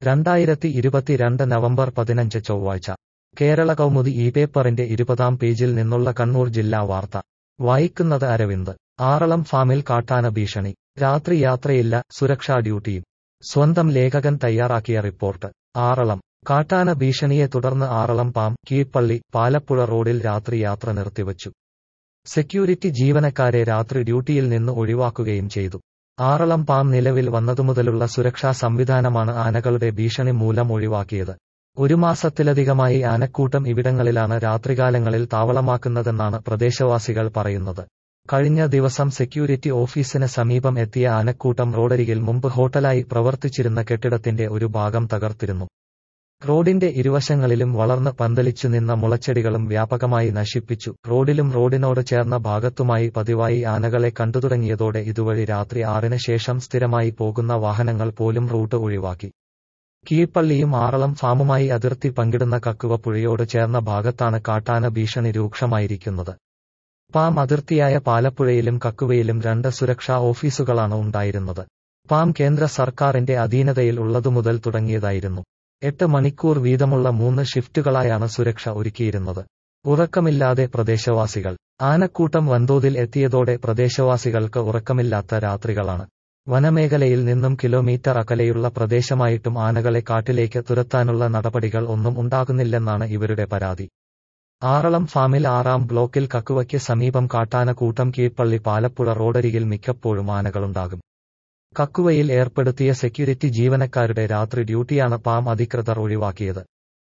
രണ്ടായിരത്തി ഇരുപത്തിരണ്ട് നവംബർ പതിനഞ്ച് ചൊവ്വാഴ്ച കേരള കൗമുദി ഈ പേപ്പറിന്റെ ഇരുപതാം പേജിൽ നിന്നുള്ള കണ്ണൂർ ജില്ലാ വാർത്ത വായിക്കുന്നത് അരവിന്ദ് ആറളം ഫാമിൽ കാട്ടാന ഭീഷണി രാത്രി യാത്രയില്ല സുരക്ഷാ ഡ്യൂട്ടിയും സ്വന്തം ലേഖകൻ തയ്യാറാക്കിയ റിപ്പോർട്ട് ആറളം കാട്ടാന ഭീഷണിയെ തുടർന്ന് ആറളം പാം കീഴ്പള്ളി പാലപ്പുഴ റോഡിൽ രാത്രി യാത്ര നിർത്തിവച്ചു സെക്യൂരിറ്റി ജീവനക്കാരെ രാത്രി ഡ്യൂട്ടിയിൽ നിന്ന് ഒഴിവാക്കുകയും ചെയ്തു ആറളം പാം നിലവിൽ വന്നതുമുതലുള്ള സുരക്ഷാ സംവിധാനമാണ് ആനകളുടെ ഭീഷണി മൂലം ഒഴിവാക്കിയത് ഒരു മാസത്തിലധികമായി ആനക്കൂട്ടം ഇവിടങ്ങളിലാണ് രാത്രികാലങ്ങളിൽ താവളമാക്കുന്നതെന്നാണ് പ്രദേശവാസികൾ പറയുന്നത് കഴിഞ്ഞ ദിവസം സെക്യൂരിറ്റി ഓഫീസിന് സമീപം എത്തിയ ആനക്കൂട്ടം റോഡരികിൽ മുമ്പ് ഹോട്ടലായി പ്രവർത്തിച്ചിരുന്ന കെട്ടിടത്തിന്റെ ഒരു ഭാഗം തകർത്തിരുന്നു റോഡിന്റെ ഇരുവശങ്ങളിലും വളർന്ന് പന്തലിച്ചു നിന്ന മുളച്ചെടികളും വ്യാപകമായി നശിപ്പിച്ചു റോഡിലും റോഡിനോട് ചേർന്ന ഭാഗത്തുമായി പതിവായി ആനകളെ കണ്ടുതുടങ്ങിയതോടെ ഇതുവഴി രാത്രി ആറിന് ശേഷം സ്ഥിരമായി പോകുന്ന വാഹനങ്ങൾ പോലും റൂട്ട് ഒഴിവാക്കി കീഴ്പള്ളിയും ആറളം ഫാമുമായി അതിർത്തി പങ്കിടുന്ന കക്കുവ പുഴയോട് ചേർന്ന ഭാഗത്താണ് കാട്ടാന ഭീഷണി രൂക്ഷമായിരിക്കുന്നത് പാം അതിർത്തിയായ പാലപ്പുഴയിലും കക്കുവയിലും രണ്ട് സുരക്ഷാ ഓഫീസുകളാണ് ഉണ്ടായിരുന്നത് പാം കേന്ദ്ര സർക്കാരിന്റെ അധീനതയിൽ ഉള്ളതുമുതൽ തുടങ്ങിയതായിരുന്നു എട്ട് മണിക്കൂർ വീതമുള്ള മൂന്ന് ഷിഫ്റ്റുകളായാണ് സുരക്ഷ ഒരുക്കിയിരുന്നത് ഉറക്കമില്ലാതെ പ്രദേശവാസികൾ ആനക്കൂട്ടം വൻതോതിൽ എത്തിയതോടെ പ്രദേശവാസികൾക്ക് ഉറക്കമില്ലാത്ത രാത്രികളാണ് വനമേഖലയിൽ നിന്നും കിലോമീറ്റർ അകലെയുള്ള പ്രദേശമായിട്ടും ആനകളെ കാട്ടിലേക്ക് തുരത്താനുള്ള നടപടികൾ ഒന്നും ഉണ്ടാകുന്നില്ലെന്നാണ് ഇവരുടെ പരാതി ആറളം ഫാമിൽ ആറാം ബ്ലോക്കിൽ കക്കുവയ്ക്ക് സമീപം കാട്ടാന കൂട്ടം കീഴ്പള്ളി പാലപ്പുഴ റോഡരികിൽ മിക്കപ്പോഴും ആനകളുണ്ടാകും കക്കുവയിൽ ഏർപ്പെടുത്തിയ സെക്യൂരിറ്റി ജീവനക്കാരുടെ രാത്രി ഡ്യൂട്ടിയാണ് പാം അധികൃതർ ഒഴിവാക്കിയത്